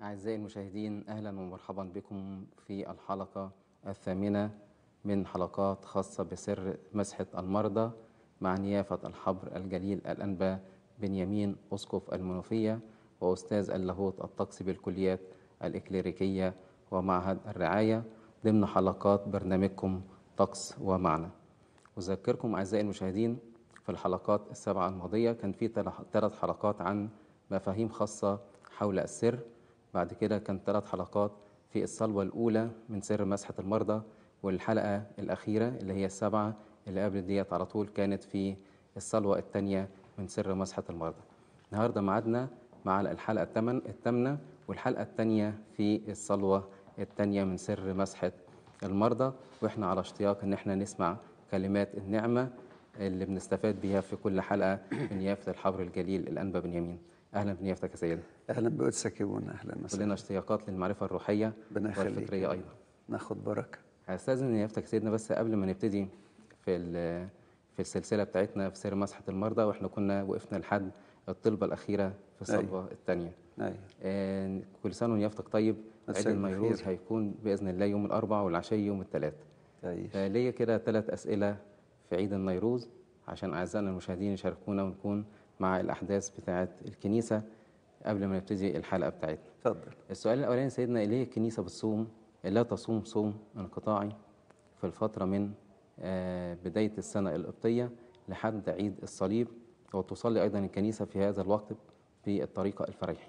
أعزائي المشاهدين أهلا ومرحبا بكم في الحلقة الثامنة من حلقات خاصة بسر مسحة المرضى مع نيافة الحبر الجليل الأنبا بنيامين أسقف المنوفية وأستاذ اللاهوت الطقس بالكليات الإكليريكية ومعهد الرعاية ضمن حلقات برنامجكم طقس ومعنى أذكركم أعزائي المشاهدين في الحلقات السبعة الماضية كان في ثلاث حلقات عن مفاهيم خاصة حول السر بعد كده كان ثلاث حلقات في الصلوة الأولى من سر مسحة المرضى والحلقة الأخيرة اللي هي السبعة اللي قبل ديت على طول كانت في الصلوة الثانية من سر مسحة المرضى النهاردة معادنا مع الحلقة الثامن الثامنة والحلقة الثانية في الصلوة الثانية من سر مسحة المرضى واحنا على اشتياق ان احنا نسمع كلمات النعمة اللي بنستفاد بيها في كل حلقة من نيافة الحبر الجليل الأنبا بنيامين أهلا بنيافتك يا سيدنا اهلا بقدسك يا بونا اهلا وسهلا كلنا اشتياقات للمعرفة الروحية ربنا يخليك. والفكرية أيضا ناخد بركه هستاذن نيافتك يا سيدنا بس قبل ما نبتدي في ال- في السلسلة بتاعتنا في سر مسحة المرضى واحنا كنا وقفنا لحد الطلبة الأخيرة في الصلوة الثانية ايوه آه، كل سنة ونيافتك طيب عيد مساك النيروز بخير. هيكون بإذن الله يوم الأربعاء والعشاء يوم الثلاث تعيش فليا كده ثلاث أسئلة في عيد النيروز عشان أعزائنا المشاهدين يشاركونا ونكون مع الأحداث بتاعة الكنيسة قبل ما نبتدي الحلقة بتاعتنا اتفضل السؤال الأولاني سيدنا ليه الكنيسة بتصوم لا تصوم صوم انقطاعي في الفترة من آه، بداية السنة القبطية لحد عيد الصليب وتصلي أيضا الكنيسة في هذا الوقت بالطريقة الفريحي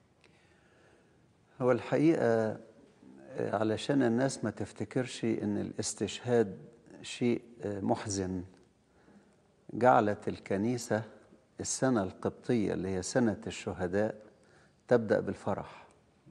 هو الحقيقه آه، علشان الناس ما تفتكرش ان الاستشهاد شيء آه، محزن جعلت الكنيسه السنه القبطيه اللي هي سنه الشهداء تبدا بالفرح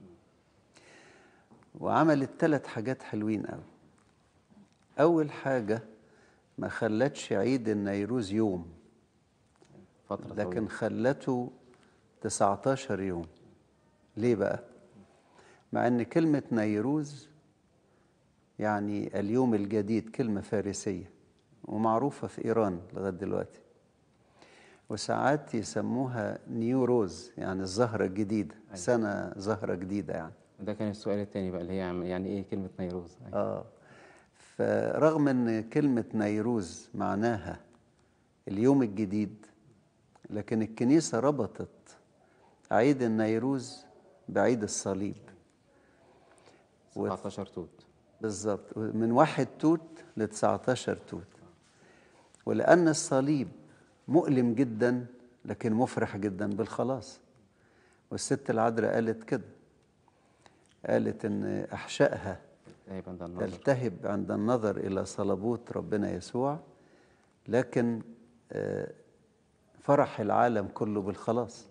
وعملت ثلاث حاجات حلوين قوي اول حاجه ما خلتش عيد النيروز يوم فترة لكن طويلة. خلته 19 يوم ليه بقى مع ان كلمة نيروز يعني اليوم الجديد كلمة فارسية ومعروفة في إيران لغاية دلوقتي وساعات يسموها نيوروز يعني الزهرة الجديدة سنة زهرة جديدة يعني ده كان السؤال الثاني بقى اللي هي يعني إيه كلمة نيروز أيوة. آه فرغم ان كلمة نيروز معناها اليوم الجديد لكن الكنيسة ربطت عيد النيروز بعيد الصليب و- 19 توت بالظبط من واحد توت ل 19 توت ولأن الصليب مؤلم جدا لكن مفرح جدا بالخلاص والست العذراء قالت كده قالت ان احشائها تقريبا ده النظر تلتهب عند النظر إلى صلبوت ربنا يسوع لكن آه، فرح العالم كله بالخلاص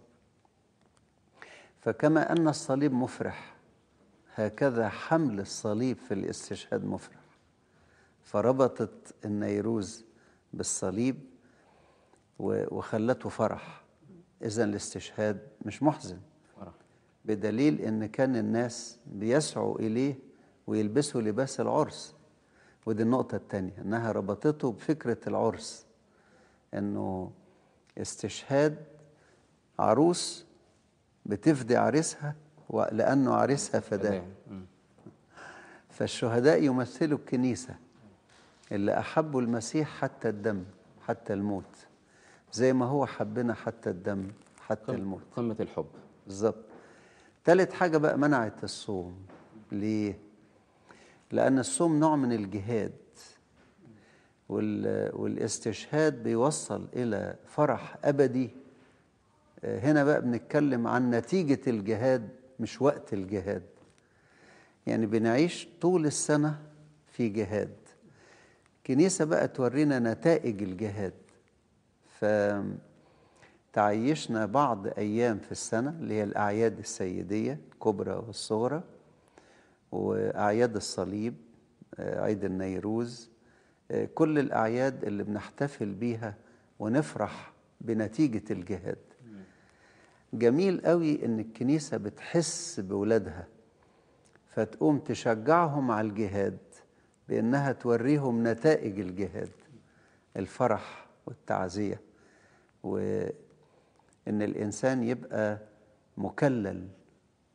فكما أن الصليب مفرح هكذا حمل الصليب في الاستشهاد مفرح فربطت النيروز بالصليب و- وخلته فرح إذا الاستشهاد مش محزن فرح بدليل ان كان الناس بيسعوا اليه ويلبسوا لباس العرس ودي النقطة التانية انها ربطته بفكرة العرس انه استشهاد عروس بتفدي عريسها و- لانه عريسها فداه مم. فالشهداء يمثلوا الكنيسة اللي أحبوا المسيح حتى الدم حتى الموت زي ما هو حبنا حتى الدم حتى الموت قمة الحب بالظبط تالت حاجة بقى منعت الصوم ليه؟ لأن الصوم نوع من الجهاد وال... والاستشهاد بيوصل إلى فرح أبدي آه، هنا بقى بنتكلم عن نتيجة الجهاد مش وقت الجهاد يعني بنعيش طول السنة في جهاد كنيسة بقى تورينا نتائج الجهاد ف تعيشنا بعض أيام في السنة اللي هي الأعياد السيدية الكبرى والصغرى وأعياد الصليب آه، عيد النيروز آه، كل الأعياد اللي بنحتفل بيها ونفرح بنتيجة الجهاد جميل قوي إن الكنيسة بتحس بولادها فتقوم تشجعهم على الجهاد بإنها توريهم نتائج الجهاد الفرح والتعزية وإن الإنسان يبقى مكلل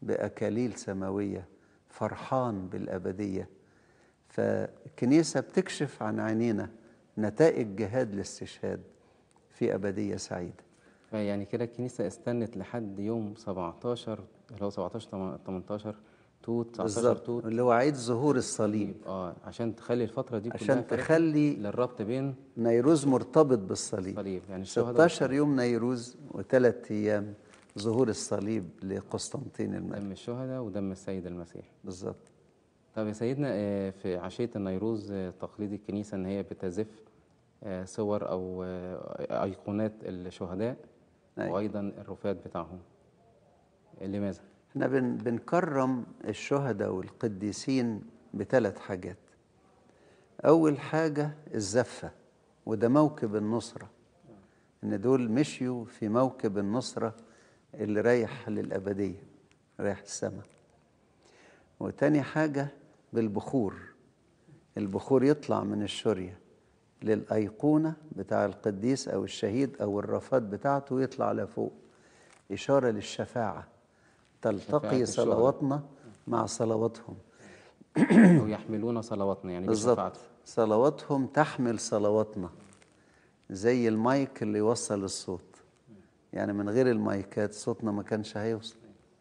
بأكاليل سماوية فرحان بالأبدية فالكنيسة بتكشف عن عينينا نتائج جهاد الاستشهاد في أبدية سعيدة فيعني كده الكنيسة استنت لحد يوم 17 اللي هو 17 تم- 18 توت 19 بالظبط توت اللي هو عيد ظهور الصليب اه عشان تخلي الفترة دي كلها عشان فرصة تخلي للربط بين نيروز مرتبط بالصليب الصليب يعني الشهداء 16 يوم نيروز وثلاث أيام ظهور الصليب لقسطنطين الملك دم الشهداء ودم السيد المسيح بالظبط طب يا سيدنا آه، في عشية النيروز آه، تقليد الكنيسة إن هي بتزف آه، صور أو آه، أيقونات الشهداء أيوة. وأيضا الرفات بتاعهم لماذا؟ احنا بن بنكرم الشهداء والقديسين بثلاث حاجات أول حاجة الزفة وده موكب النصرة إن دول مشيوا في موكب النصرة اللي رايح للأبدية رايح السماء وتاني حاجة بالبخور البخور يطلع من الشرية للأيقونة بتاع القديس أو الشهيد أو الرفات بتاعته يطلع لفوق إشارة للشفاعة شفاعة تلتقي الشهداء. صلواتنا مع صلواتهم أو يحملون صلواتنا يعني بالظبط بشفاعته صلواتهم تحمل صلواتنا زي المايك اللي يوصل الصوت يعني من غير المايكات صوتنا ما كانش هيوصل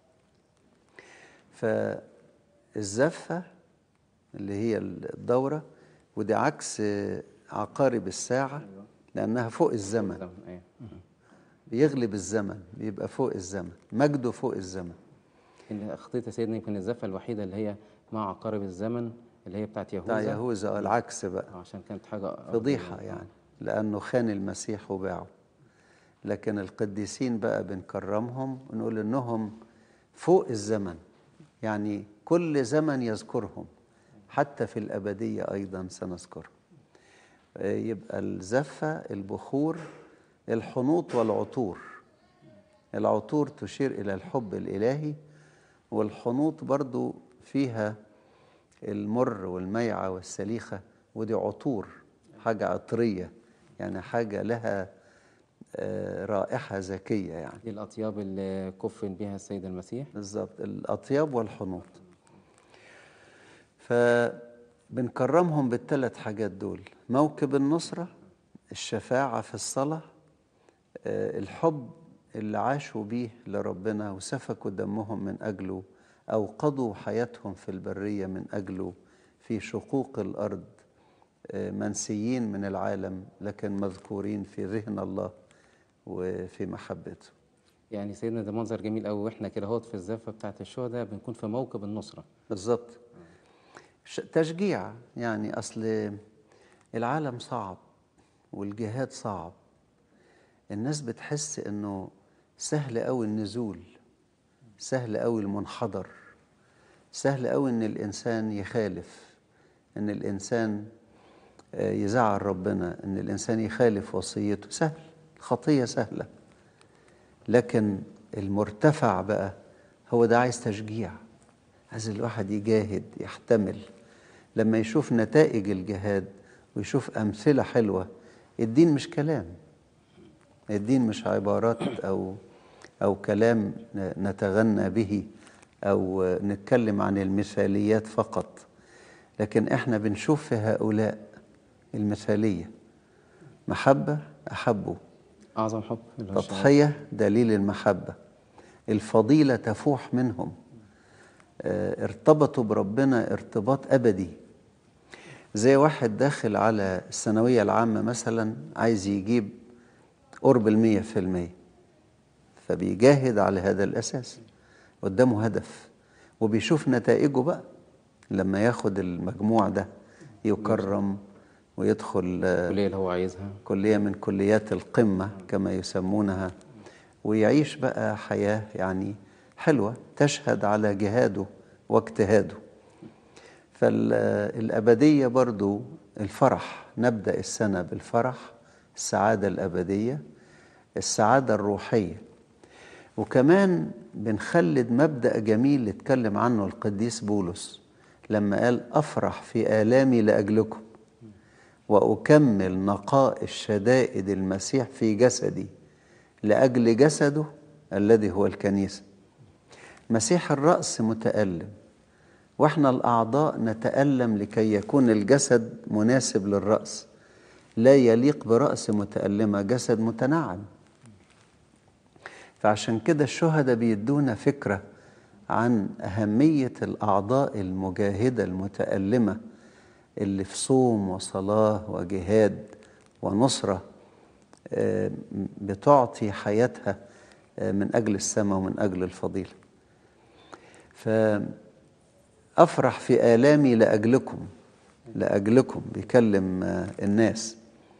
فالزفة اللي هي الدورة ودي عكس عقارب الساعة لأنها فوق الزمن الزمن، أيوة. بيغلب الزمن بيبقى فوق الزمن مجده فوق الزمن يمكن أخطيت يا سيدنا يمكن الزفة الوحيدة اللي هي مع عقارب الزمن اللي هي بتاعت بتاع يهوذا يهوذا العكس بقى آه، عشان كانت حاجة فضيحة يعني لأنه خان المسيح وباعه لكن القديسين بقى بنكرمهم ونقول إنهم فوق الزمن يعني كل زمن يذكرهم حتى في الأبدية أيضا سنذكرهم آه، يبقى الزفة البخور الحنوط والعطور العطور تشير إلى الحب الإلهي والحنوط برضو فيها المر والميعة والسليخة ودي عطور حاجة عطرية يعني حاجة لها آه، رائحة زكية يعني دي الأطياب اللي كفن بها السيد المسيح بالظبط الأطياب والحنوط فبنكرمهم بالثلاث حاجات دول موكب النصرة الشفاعة في الصلاة آه، الحب اللي عاشوا بيه لربنا وسفكوا دمهم من أجله أو قضوا حياتهم في البرية من أجله في شقوق الأرض آه، منسيين من العالم لكن مذكورين في ذهن الله وفي محبته يعني سيدنا ده منظر جميل قوي واحنا كده اهوت في الزفه بتاعت الشهداء بنكون في موكب النصره بالظبط ش- تشجيع يعني اصل العالم صعب والجهاد صعب الناس بتحس انه سهل قوي النزول سهل قوي المنحدر سهل قوي ان الانسان يخالف ان الانسان آه، يزعل ربنا ان الانسان يخالف وصيته سهل الخطيه سهله لكن المرتفع بقى هو ده عايز تشجيع عايز الواحد يجاهد يحتمل لما يشوف نتائج الجهاد ويشوف أمثلة حلوة الدين مش كلام الدين مش عبارات أو أو كلام نتغنى به أو نتكلم عن المثاليات فقط لكن احنا بنشوف في هؤلاء المثالية محبة أحبوا اعظم حب اللي هو الشهادة. تضحية دليل المحبة الفضيلة تفوح منهم آه، ارتبطوا بربنا ارتباط أبدي زي واحد داخل على الثانوية العامة مثلا عايز يجيب قرب المية في المية فبيجاهد على هذا الأساس قدامه هدف وبيشوف نتائجه بقى لما ياخد المجموع ده يكرم ويدخل آه، الكليه اللي هو عايزها كلية من كليات القمة كما يسمونها ويعيش بقى حياة يعني حلوة تشهد على جهاده واجتهاده فالأبدية برضو الفرح نبدأ السنة بالفرح السعادة الأبدية السعادة الروحية وكمان بنخلد مبدأ جميل اتكلم عنه القديس بولس لما قال أفرح في آلامي لأجلكم وأكمل نقاء الشدائد المسيح في جسدي لأجل جسده الذي هو الكنيسة مسيح الرأس متألم واحنا الأعضاء نتألم لكي يكون الجسد مناسب للرأس لا يليق برأس متألمة جسد متنعم فعشان كده الشهداء بيدونا فكرة عن أهمية الأعضاء المجاهدة المتألمة اللي في صوم وصلاة وجهاد ونصرة آه، بتعطي حياتها آه، من أجل السماء ومن أجل الفضيلة فأفرح في آلامي لأجلكم لأجلكم بيكلم آه، الناس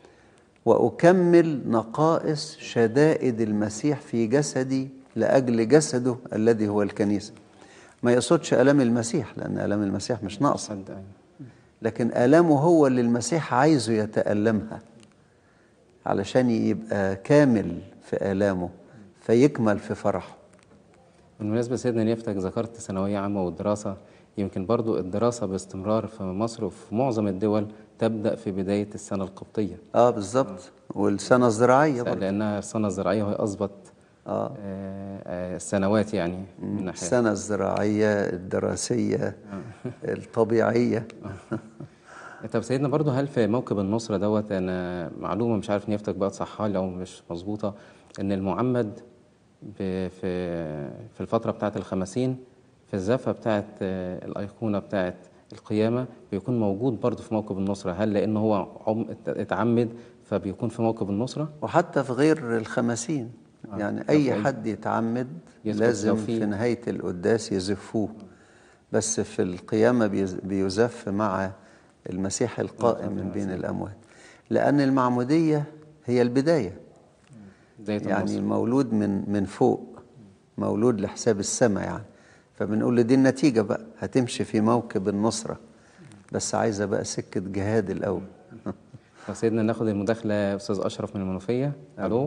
وأكمل نقائص شدائد المسيح في جسدي لأجل جسده الذي هو الكنيسة ما يقصدش آلام المسيح لأن آلام المسيح مش ناقصة صدق أيوة. لكن آلامه هو اللي المسيح عايزه يتألمها علشان يبقى كامل في آلامه فيكمل في فرحه بالمناسبة سيدنا نيفتك ذكرت ثانوية عامة والدراسة يمكن برضو الدراسة باستمرار في مصر وفي معظم الدول تبدأ في بداية السنة القبطية اه بالظبط والسنة الزراعية برضه لأنها السنة الزراعية وهي أظبط اه آه، آه، السنوات يعني من ناحية السنة الزراعية الدراسية الطبيعية طب سيدنا برضو هل في موكب النصرة دوت أنا معلومة مش عارف نيفتك بقى تصحها لي أو مش مظبوطة إن المعمد ب- في في الفترة بتاعة الخمسين في الزفة بتاعة آه، الأيقونة بتاعة القيامة بيكون موجود برضو في موكب النصرة هل لأنه هو عم اتعمد فبيكون في موكب النصرة؟ وحتى في غير الخمسين يعني أي حد يتعمد يسقط لازم لو في- في نهاية القداس يزفوه بس في القيامة بيز- بيزف مع المسيح القائم من بين الأموات لأن المعمودية هي البداية بداية يعني النصر مولود من من فوق مولود لحساب السماء يعني فبنقول له دي النتيجة بقى هتمشي في موكب النصرة بس عايزة بقى سكة جهاد الأول طب سيدنا ناخد المداخلة أستاذ أشرف من المنوفية ألو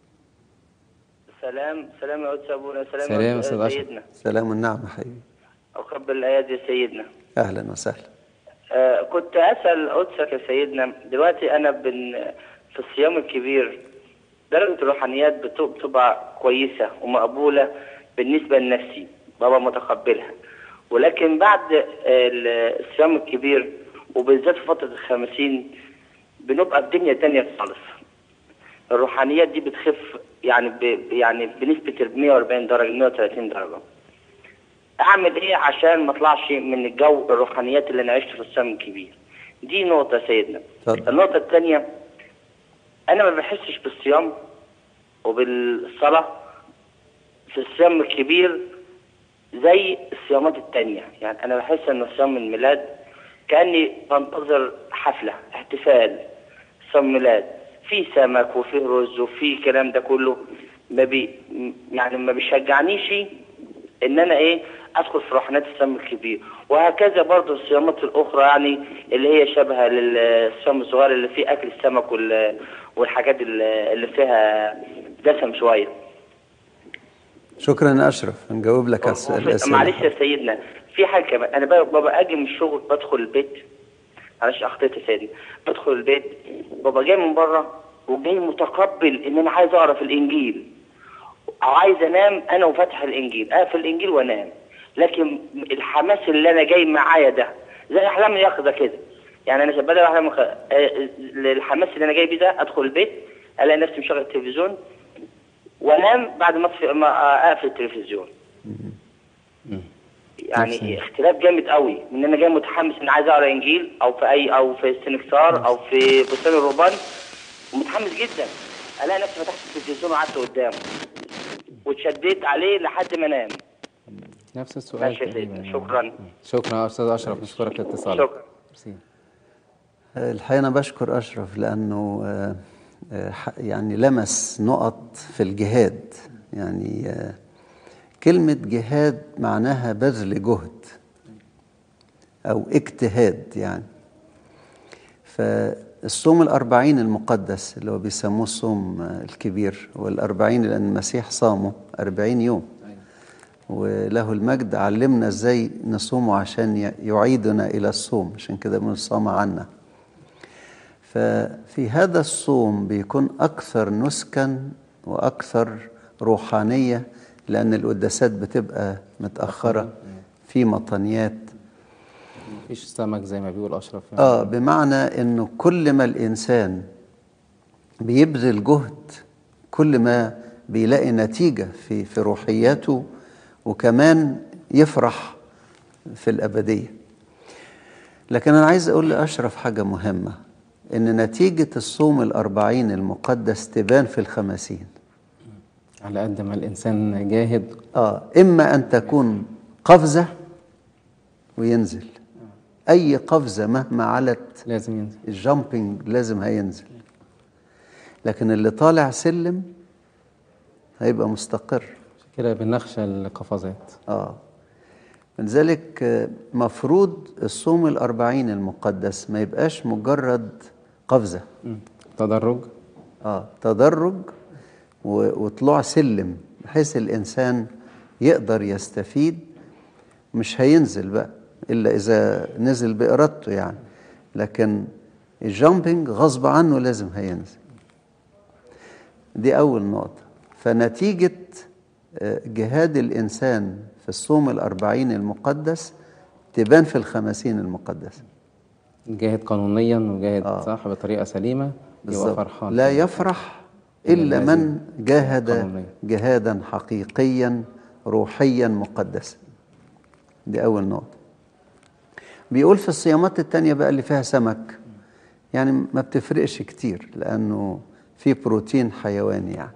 سلام سلام يا قدس ابونا سلام, سلام يا يا أستاذ أشرف. سيدنا سلام النعم يا حبيبي اقبل الايات يا سيدنا أهلا وسهلا آه كنت اسال قدسك يا سيدنا دلوقتي انا بن في الصيام الكبير درجه الروحانيات بت- بتبقى كويسه ومقبوله بالنسبه لنفسي بابا متقبلها ولكن بعد آه، الصيام الكبير وبالذات في فتره الخمسين بنبقى في دنيا تانية خالص الروحانيات دي بتخف يعني ب... يعني بنسبة 140 درجة 130 درجة أعمل إيه عشان ما أطلعش من الجو الروحانيات اللي أنا عشت في الصيام الكبير دي نقطة يا سيدنا اتفضل. النقطة الثانية أنا ما بحسش بالصيام وبالصلاة في الصيام الكبير زي الصيامات التانية يعني أنا بحس إن صيام الميلاد كأني بنتظر حفلة احتفال صيام ميلاد في سمك وفي رز وفي الكلام ده كله ما بي يعني ما بيشجعنيش ان انا ايه ادخل في روحانيات الصيام الكبير وهكذا برضو الصيامات الاخرى يعني اللي هي شبه للصيام الصغير اللي فيه اكل السمك وال- والحاجات اللي اللي فيها دسم شويه شكرا يا أشرف نجاوب لك على وفي- الأسئلة معلش يا سيدنا في حاجه كمان انا بقى- بابا اجي من الشغل بدخل البيت معلش اخطيت يا سيدنا بدخل البيت بابا جاي من بره وجاي متقبل ان انا عايز اقرا في الانجيل او عايز انام انا وفاتح الانجيل اقفل الانجيل وانام لكن الحماس اللي انا جاي معايا ده زي احلام اليقظه كده يعني انا بدل احلام الخ- آه، الحماس اللي انا جاي بيه ده ادخل البيت الاقي نفسي مشغل التلفزيون وانام بعد ما اطفي ما اقفل التلفزيون يعني اختلاف جامد قوي من ان انا جاي متحمس ان عايز اقرا انجيل او في اي او في السنكسار او في بستان الرهبان ومتحمس جدا الاقي نفسي فتحت التلفزيون وقعدت قدامه واتشديت عليه لحد ما انام نفس السؤال ماشي يا تقريباً سيدنا يعني. شكرا شكرا يا أستاذ أشرف نشكرك لاتصالك شكرا ميرسي. الحقيقة أنا بشكر أشرف لأنه آه، آه، ح- يعني لمس نقط في الجهاد يعني آه، كلمة جهاد معناها بذل جهد أو اجتهاد يعني فالصوم الأربعين المقدس اللي هو بيسموه الصوم آه، الكبير والأربعين لأن المسيح صامه أربعين يوم وله المجد علمنا ازاي نصومه عشان ي- يعيدنا الى الصوم عشان كده بنقول صام عنا ففي هذا الصوم بيكون اكثر نسكا واكثر روحانيه لأن القداسات بتبقى متأخرة في مطنيات مفيش سمك زي ما بيقول اشرف يعني. اه بمعنى انه كل ما الانسان بيبذل جهد كل ما بيلاقي نتيجة في في روحياته وكمان يفرح في الأبدية لكن أنا عايز أقول لأشرف حاجة مهمة إن نتيجة الصوم الأربعين المقدس تبان في الخمسين على قد ما الانسان جاهد آه إما أن تكون قفزة وينزل أي قفزة مهما علت لازم ينزل الجامبينج لازم هينزل لكن اللي طالع سلم هيبقى مستقر كده بنخشى القفزات اه لذلك آه، مفروض الصوم الأربعين المقدس ما يبقاش مجرد قفزة مم. تدرج اه تدرج و- وطلوع سلم بحيث الإنسان يقدر يستفيد مش هينزل بقى إلا إذا نزل بإرادته يعني لكن الجامبينج غصب عنه لازم هينزل دي أول نقطة فنتيجة آه، جهاد الإنسان في الصوم الأربعين المقدس تبان في الخمسين المقدسة جاهد قانونيا وجاهد آه. صح بطريقه سليمه يبقى بالظبط فرحان لا يفرح إلا لازم من جاهد قانونيا. جهادا حقيقيا روحيا مقدسا دي أول نقطة بيقول في الصيامات التانية بقى اللي فيها سمك يعني ما بتفرقش كتير لأنه في بروتين حيواني يعني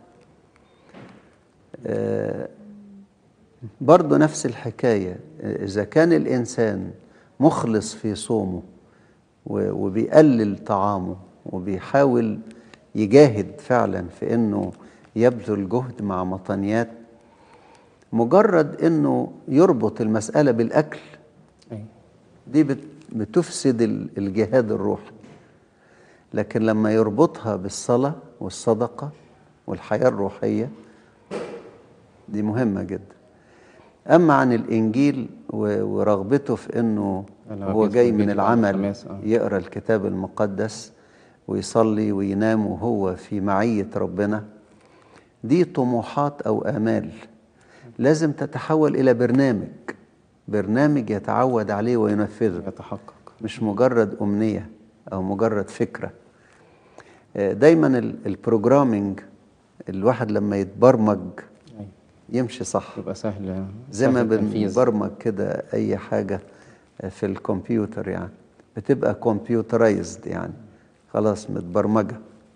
آه، برضه نفس الحكاية إذا كان الإنسان مخلص في صومه و- وبيقلل طعامه وبيحاول يجاهد فعلا في إنه يبذل جهد مع مطنيات مجرد إنه يربط المسألة بالأكل أيوة. دي بت- بتفسد ال- الجهاد الروحي لكن لما يربطها بالصلاة والصدقة والحياة الروحية دي مهمة جدا أما عن الإنجيل و- ورغبته في أنه لما هو بيدخل جاي من بيت بعد العمل الخماس، آه. يقرأ الكتاب المقدس ويصلي وينام وهو في معية ربنا دي طموحات أو آمال لازم تتحول إلى برنامج برنامج يتعود عليه وينفذه يتحقق مش مجرد أمنية أو مجرد فكرة آه، دايما ال- البروجرامينج الواحد لما يتبرمج أيوة. يمشي صح يبقى سهل زي ما سهل التنفيذ. بنبرمج كده أي حاجة في الكمبيوتر يعني بتبقى كمبيوترايزد يعني خلاص متبرمجة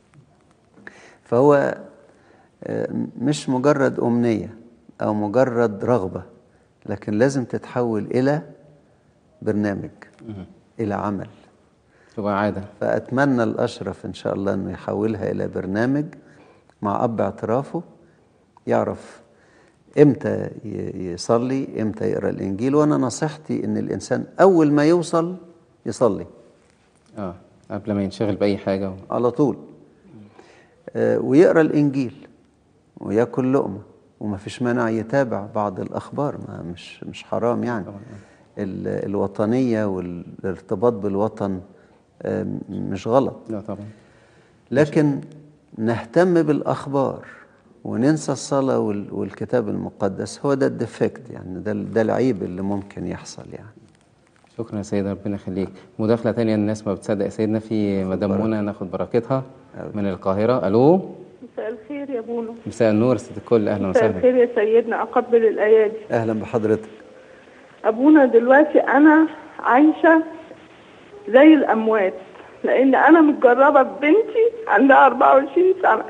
فهو آه، مش مجرد أمنية أو مجرد رغبة لكن لازم تتحول إلى برنامج مم. إلى عمل تبقى عاده فأتمنى الأشرف إن شاء الله أنه يحولها إلى برنامج مع أب اعترافه يعرف إمتى ي- يصلي إمتى يقرأ الإنجيل وأنا نصيحتي إن الإنسان أول ما يوصل يصلي اه قبل ما ينشغل باي حاجه و... على طول آه، ويقرأ الإنجيل وياكل لقمة وما فيش مانع يتابع بعض الأخبار ما مش مش حرام يعني ال- الوطنية والارتباط بالوطن آه، مش غلط لا طبعا لكن نهتم بالأخبار وننسى الصلاة وال- والكتاب المقدس هو ده الديفكت يعني ده ده العيب اللي ممكن يحصل يعني شكرا يا سيدي ربنا يخليك مداخله تانية الناس ما بتصدق يا سيدنا في مدام منى ناخد بركتها من القاهره الو مساء الخير يا بونو مساء النور ست الكل اهلا مساء وسهلا الخير يا سيدنا أقبل الأيادي أهلا بحضرتك أبونا دلوقتي أنا عايشة زي الأموات لأن أنا متجربة ببنتي عندها 24 سنة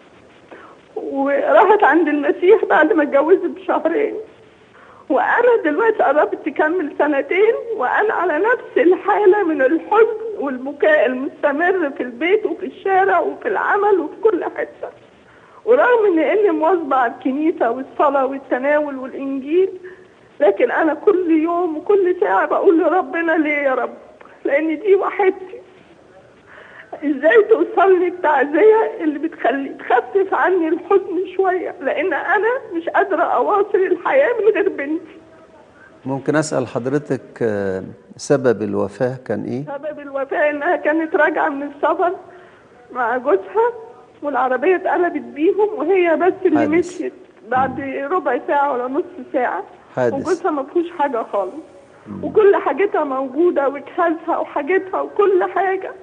وراحت عند المسيح بعد ما اتجوزت بشهرين وأنا دلوقتي قربت تكمل سنتين وأنا على نفس الحالة من الحزن والبكاء المستمر في البيت وفي الشارع وفي العمل وفي كل حتة ورغم ان اني مواظبه على الكنيسه والصلاه والتناول والانجيل لكن انا كل يوم وكل ساعه بقول لربنا ليه يا رب لان دي وحدتي ازاي توصلني التعزيه اللي بتخلي تخفف عني الحزن شويه لان انا مش قادره اواصل الحياه من غير بنتي ممكن أسأل حضرتك آه، سبب الوفاة كان إيه؟ سبب الوفاة إنها كانت راجعة من السفر مع جوزها والعربية اتقلبت بيهم وهي بس اللي حادث. مشيت بعد ربع ساعة ولا نص ساعة حادث. وجوزها ما فيهوش حاجة خالص وكل حاجتها موجودة وجهازها وحاجتها وكل حاجة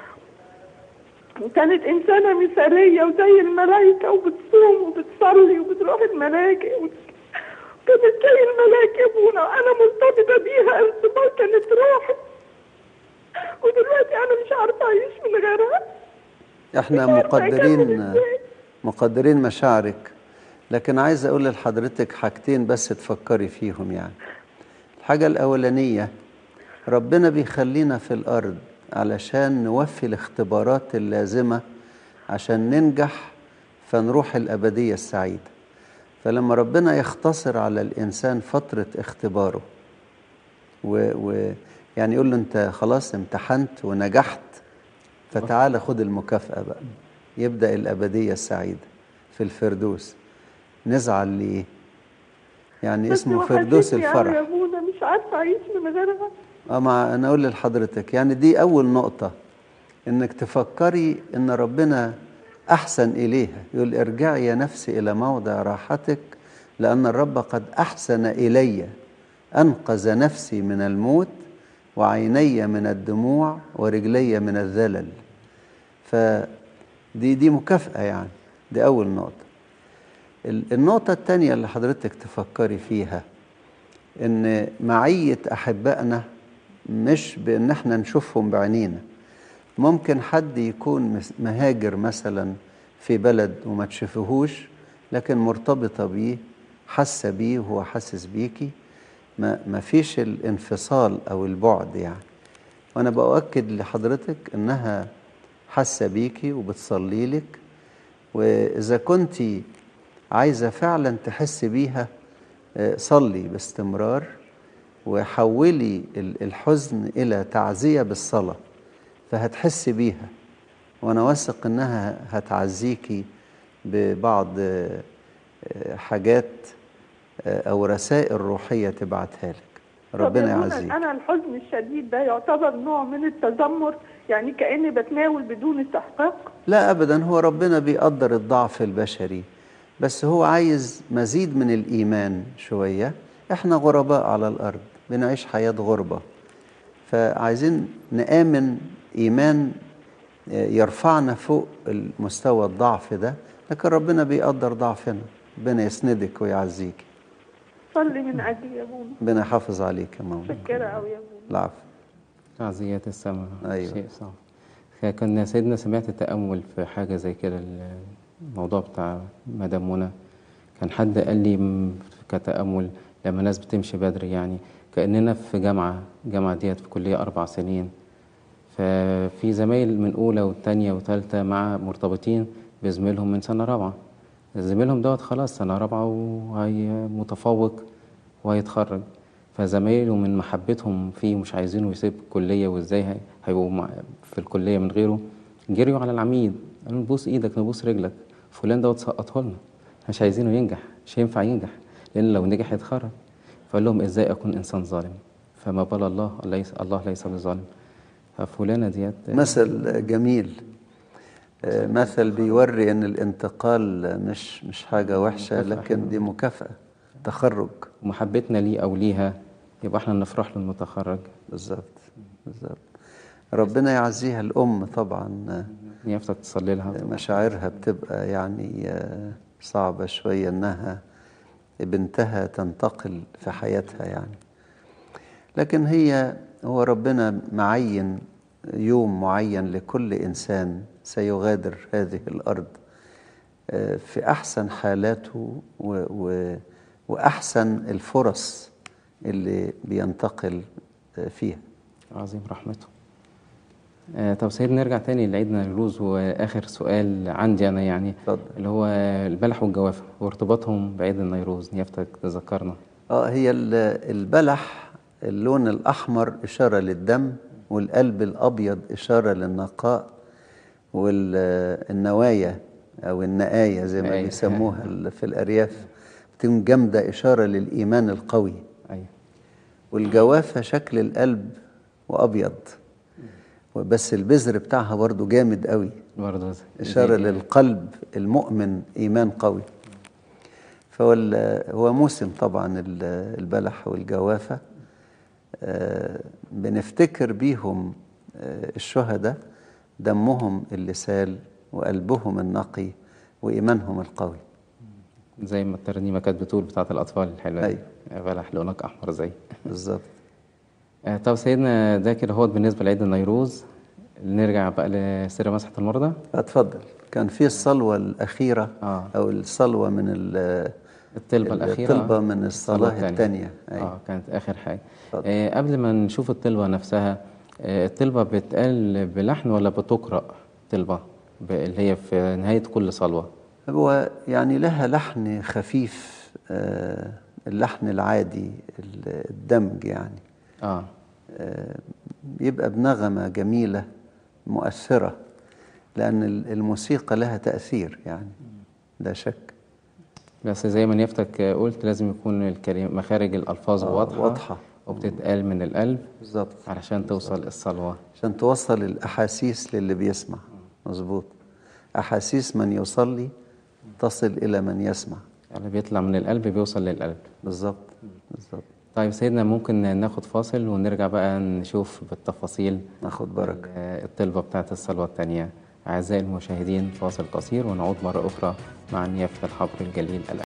وكانت إنسانة مثالية وزي الملايكة وبتصوم وبتصلي وبتروح الملاجئ وت- كانت زي الملاك يا ابونا وانا مرتبطه بيها ارتباط كانت روحي ودلوقتي انا مش عارفه اعيش من غيرها احنا مش عارفة أكمل مقدرين إزاي. مقدرين مشاعرك لكن عايز اقول لحضرتك حاجتين بس تفكري فيهم يعني الحاجة الأولانية ربنا بيخلينا في الأرض علشان نوفي الاختبارات اللازمة عشان ننجح فنروح الأبدية السعيدة فلما ربنا يختصر على الإنسان فترة اختباره و, و يعني يقول له أنت خلاص امتحنت ونجحت فتعال خد المكافأة بقى يبدأ الأبدية السعيدة في الفردوس نزعل ليه يعني بس اسمه فردوس وحشتني أوي يا الفرح ابونا مش عارفه اعيش من غيرها اه ما انا اقول لحضرتك يعني دي اول نقطة انك تفكري ان ربنا احسن اليها يقول ارجعي يا نفسي الى موضع راحتك لان الرب قد احسن الي انقذ نفسي من الموت وعيني من الدموع ورجلي من الذلل فدي دي مكافأة يعني دي اول نقطة ال- النقطة التانية اللي حضرتك تفكري فيها ان معية احبائنا مش بان احنا نشوفهم بعينينا ممكن حد يكون مس- مهاجر مثلا في بلد وما تشوفهوش لكن مرتبطة بيه حاسة بيه وهو حاسس بيكي ما, ما فيش الانفصال او البعد يعني وانا بأؤكد لحضرتك انها حاسة بيكي وبتصلي لك واذا كنتي عايزة فعلا تحس بيها آه، صلي باستمرار وحولي ال- الحزن إلى تعزية بالصلاة فهتحسي بيها وأنا واثق إنها هتعزيكي ببعض آه، آه، حاجات آه، أو رسائل روحية تبعتها لك طب يا ربنا ابونا يعزيك انا الحزن الشديد ده يعتبر نوع من التذمر يعني كاني بتناول بدون استحقاق لا ابدا هو ربنا بيقدر الضعف البشري بس هو عايز مزيد من الايمان شويه احنا غرباء على الارض بنعيش حياه غربه فعايزين نامن ايمان يرفعنا فوق المستوى الضعف ده لكن ربنا بيقدر ضعفنا ربنا يسندك ويعزيك صلي من اجلي يا ابونا ربنا يحافظ عليك يا ماما متشكره قوي يا ابونا العفو تعزيات السماء أيوة. شيء صعب كان سيدنا سمعت تأمل في حاجة زي كده الموضوع بتاع مدام منى كان حد قال لي م- كتأمل لما ناس بتمشي بدري يعني كأننا في جامعة الجامعة ديت في كلية أربع سنين ففي زمايل من أولى وتانية وتالتة مع مرتبطين بزميلهم من سنة رابعة زميلهم دوت خلاص سنة رابعة وهي متفوق وهيتخرج فزمايله من محبتهم فيه مش عايزينه يسيب الكلية وازاي هي- هيبقوا مع- في الكلية من غيره جريوا على العميد قالوا نبوس ايدك نبوس رجلك فلان دوت سقطه لنا مش عايزينه ينجح مش هينفع ينجح لان لو نجح يتخرج فقال لهم ازاي اكون انسان ظالم فما بال الله ليس الله ليس بظالم ففلانة ديت مثل جميل آه، مثل بيوري ان الانتقال مش مش حاجه وحشه لكن دي مكافاه تخرج محبتنا ليه او ليها يبقى احنا نفرح له انه تخرج بالظبط بالظبط ربنا يعزيها الام طبعا يفتك تصلي لها مشاعرها بتبقى يعني آه، صعبه شويه انها بنتها تنتقل في حياتها يعني لكن هي هو ربنا معين يوم معين لكل انسان سيغادر هذه الارض آه، في احسن حالاته و و واحسن الفرص اللي بينتقل آه، فيها عظيم رحمته آه طب سيد نرجع تاني لعيدنا الروز واخر سؤال عندي انا يعني اتفضل. اللي هو البلح والجوافه وارتباطهم بعيد النيروز نيافتك تذكرنا اه هي ال- البلح اللون الاحمر اشاره للدم والقلب الابيض اشاره للنقاء والنوايا او النقايا زي ما نقايا. بيسموها ال- في الارياف بتكون جامده اشاره للايمان القوي ايوه والجوافه شكل القلب وابيض بس البذر بتاعها برضو جامد قوي برضه زي- إشارة زي- للقلب المؤمن إيمان قوي فهو ال- هو موسم طبعا ال- البلح والجوافة آه، بنفتكر بيهم آه، الشهداء دمهم اللي سال وقلبهم النقي وإيمانهم القوي زي ما الترنيمة كانت بتقول بتاعت الأطفال الحلوة دي بلح لونك أحمر زي بالظبط آه، طب سيدنا ده كده هو بالنسبة لعيد النيروز نرجع بقى لسر مسحة المرضى اتفضل كان في الصلوة الأخيرة آه. أو الصلوة من ال- الطلبة الأخيرة الطلبة من الصلاة التانية أيوة. اه كانت آخر حاجة اتفضل. آه قبل ما نشوف الطلبة نفسها آه الطلبة بتقال بلحن ولا بتقرأ طلبة ب- اللي هي في نهاية كل صلوة هو يعني لها لحن خفيف آه، اللحن العادي ال- الدمج يعني اه آه، بيبقى بنغمة جميلة مؤثرة لأن ال- الموسيقى لها تأثير يعني لا شك بس زي ما نيفتك قلت لازم يكون الكلمة مخارج الألفاظ آه، واضحة واضحة. وبتتقال من القلب بالظبط علشان توصل الصلوة عشان توصل الأحاسيس للي بيسمع مظبوط أحاسيس من يصلي تصل إلى من يسمع يعني بيطلع من القلب بيوصل للقلب بالظبط بالظبط طيب سيدنا ممكن ناخد فاصل ونرجع بقى نشوف بالتفاصيل ناخد بركة آه، الطلبة بتاعت الصلوة التانية أعزائي المشاهدين فاصل قصير ونعود مرة أخرى مع نيافة الحبر الجليل الآن